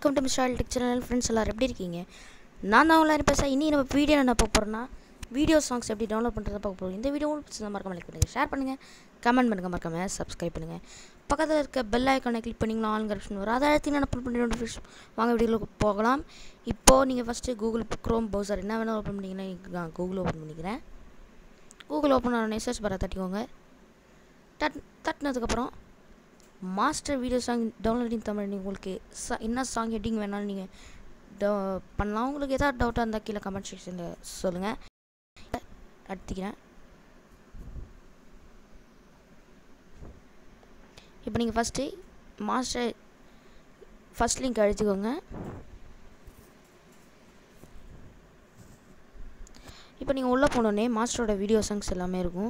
welcome to mister tech channel friends எல்லோரும் எப்படி இருக்கீங்க நான் தான் எல்லாரும் பேச இனி நம்ம வீடியோ என்ன பார்க்க போகிறோன்னா வீடியோ சாங்ஸ் எப்படி டவுன்லோட் பண்ணுறதை பார்க்க போகிறோம் இந்த வீடியோ உங்களுக்கு பிடிச்சதா மறக்காம லைக் பண்ணுங்கள் ஷேர் பண்ணுங்கள் கமெண்ட் பண்ணுங்கள் மறக்காம சப்ஸ்கிரைப் பண்ணுங்கள் பக்கத்தில் இருக்க பெல் ஐக்கானை கிளிக் பண்ணிங்களா ஆன் ஆப்ஷன் வரும் அதை அழுத்தி நான் பண்ணி நோட்டிஃபிகேஷன் வாங்க வீடியோக்கு போகலாம் இப்போது நீங்கள் ஃபஸ்ட்டு கூகுள் க்ரோம் ப்ரௌசர் என்ன வேணால் ஓப்பன் பண்ணிங்கன்னா கூகுள் ஓப்பன் பண்ணிக்கிறேன் கூகுள் ஓப்பன் ஆன சர்ச் பாரை தட்டிக்கோங்க தட் தட்டினதுக்கப்புறம் Master video song downloading Tamil நீங்கள் உங்களுக்கு ச என்ன சாங் ஹெட்டிங் வேணாலும் நீங்கள் டவு பண்ணலாம் உங்களுக்கு எதாவது டவுட்டாக இருந்தால் கீழே கமெண்ட் செக்ஷனில் சொல்லுங்கள் அடுத்திக்கிறேன் இப்போ நீங்கள் ஃபஸ்ட்டு மாஸ்டர் ஃபஸ்ட் லிங்க் அழுத்திக்கோங்க இப்போ நீங்கள் உள்ளே போனோடனே மாஸ்டரோட வீடியோ சாங்ஸ் எல்லாமே இருக்கும்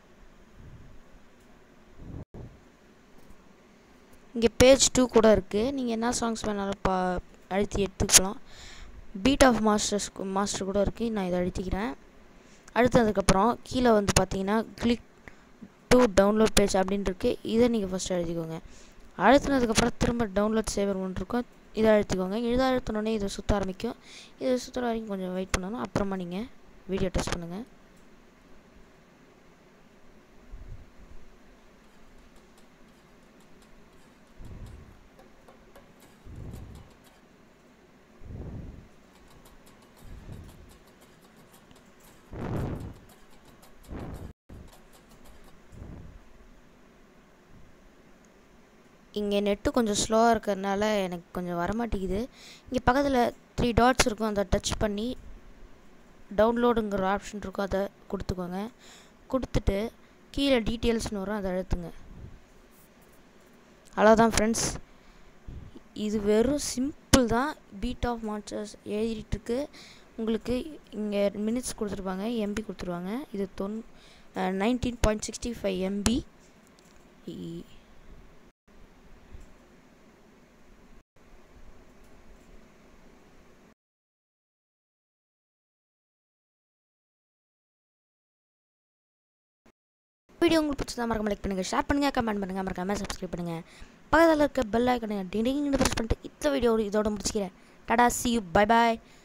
இங்கே பேஜ் டூ கூட இருக்குது நீங்கள் என்ன சாங்ஸ் வேணாலும் பா அழுத்தி எடுத்துக்கலாம் பீட் ஆஃப் மாஸ்டர்ஸ் மாஸ்டர் கூட இருக்குது நான் இதை அழுத்திக்கிறேன் அழுத்ததுக்கப்புறம் கீழே வந்து பார்த்தீங்கன்னா கிளிக் டு டவுன்லோட் பேஜ் அப்படின்னு இருக்குது இதை நீங்கள் ஃபஸ்ட்டு அழுத்திக்கோங்க அழுத்தினதுக்கப்புறம் திரும்ப டவுன்லோட் சேவர் ஒன்று இருக்கும் இதை அழுத்திக்கோங்க இதை அழுத்தினோடனே இதை சுற்ற ஆரம்பிக்கும் இதை சுற்றுற வரைக்கும் கொஞ்சம் வெயிட் பண்ணணும் அப்புறமா நீங்கள் வீடியோ டெஸ்ட் பண்ணுங்கள் இங்கே நெட்டு கொஞ்சம் ஸ்லோவாக இருக்கிறதுனால எனக்கு கொஞ்சம் வரமாட்டேங்குது இங்கே பக்கத்தில் த்ரீ டாட்ஸ் இருக்கும் அதை டச் பண்ணி டவுன்லோடுங்கிற ஆப்ஷன் இருக்கும் அதை கொடுத்துக்கோங்க கொடுத்துட்டு கீழே டீட்டெயில்ஸ்னு வரும் அதை அழுத்துங்க அவ்வளோதான் ஃப்ரெண்ட்ஸ் இது வெறும் சிம்பிள் தான் பீட் ஆஃப் மாஸ்டர்ஸ் எழுதிட்டுருக்கு உங்களுக்கு இங்கே மினிட்ஸ் கொடுத்துருப்பாங்க எம்பி கொடுத்துருவாங்க இது தொன் nineteen point sixty five MB video உங்களுக்கு பிடிச்சதா மறக்காம லைக் பண்ணுங்கள் ஷேர் பண்ணுங்கள் கமெண்ட் பண்ணுங்கள் மறக்காம சப்ஸ்கிரைப் பண்ணுங்கள் பக்கத்தில் இருக்க பெல் ஐக்கனை டிங் ப்ரெஸ் பண்ணிட்டு இந்த வீடியோ இதோட முடிச்சுக்கிறேன் டடா சி யூ பை பாய்